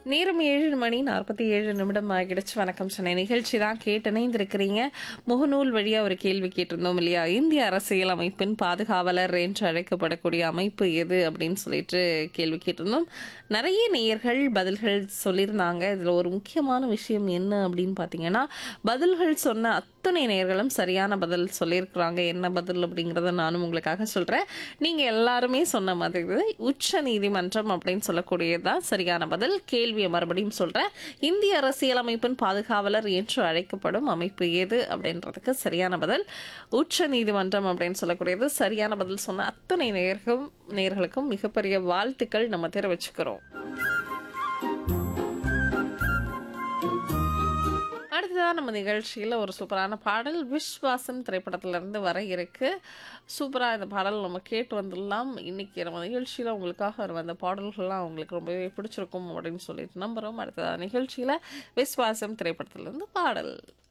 நேரம் ஏழு மணி நாற்பத்தி ஏழு நிமிடம் ஆகிடுச்சு வணக்கம் சென்னை நிகழ்ச்சி தான் கேட்டு இணைந்திருக்கிறீங்க முகநூல் வழியா ஒரு கேள்வி கேட்டிருந்தோம் இல்லையா இந்திய அரசியல் அமைப்பின் பாதுகாவலர் என்று அழைக்கப்படக்கூடிய அமைப்பு எது அப்படின்னு சொல்லிட்டு கேள்வி கேட்டிருந்தோம் நிறைய நேயர்கள் பதில்கள் சொல்லியிருந்தாங்க இதுல ஒரு முக்கியமான விஷயம் என்ன அப்படின்னு பார்த்தீங்கன்னா பதில்கள் சொன்ன அத்தனை நேயர்களும் சரியான பதில் சொல்லியிருக்கிறாங்க என்ன பதில் அப்படிங்கிறத நானும் உங்களுக்காக சொல்றேன் நீங்க எல்லாருமே சொன்ன மாதிரி உச்ச நீதிமன்றம் அப்படின்னு சொல்லக்கூடியதுதான் சரியான பதில் கேள்வியை மறுபடியும் சொல்றேன் இந்திய அரசியலமைப்பின் பாதுகாவலர் என்று அழைக்கப்படும் அமைப்பு எது அப்படின்றதுக்கு சரியான பதில் உச்ச நீதிமன்றம் அப்படின்னு சொல்லக்கூடியது சரியான பதில் சொன்ன அத்தனை நேர்களும் நேர்களுக்கும் மிகப்பெரிய வாழ்த்துக்கள் நம்ம தெரிவிச்சுக்கிறோம் அடுத்ததாக நம்ம நிகழ்ச்சியில் ஒரு சூப்பரான பாடல் விஸ்வாசம் திரைப்படத்திலிருந்து வர இருக்கு சூப்பராக இந்த பாடல் நம்ம கேட்டு வந்துடலாம் இன்னைக்கு நம்ம நிகழ்ச்சியில் உங்களுக்காக வந்த பாடல்கள்லாம் உங்களுக்கு ரொம்பவே பிடிச்சிருக்கும் அப்படின்னு சொல்லிட்டு நம்புகிறோம் அடுத்ததாக நிகழ்ச்சியில் விஸ்வாசம் திரைப்படத்திலிருந்து பாடல்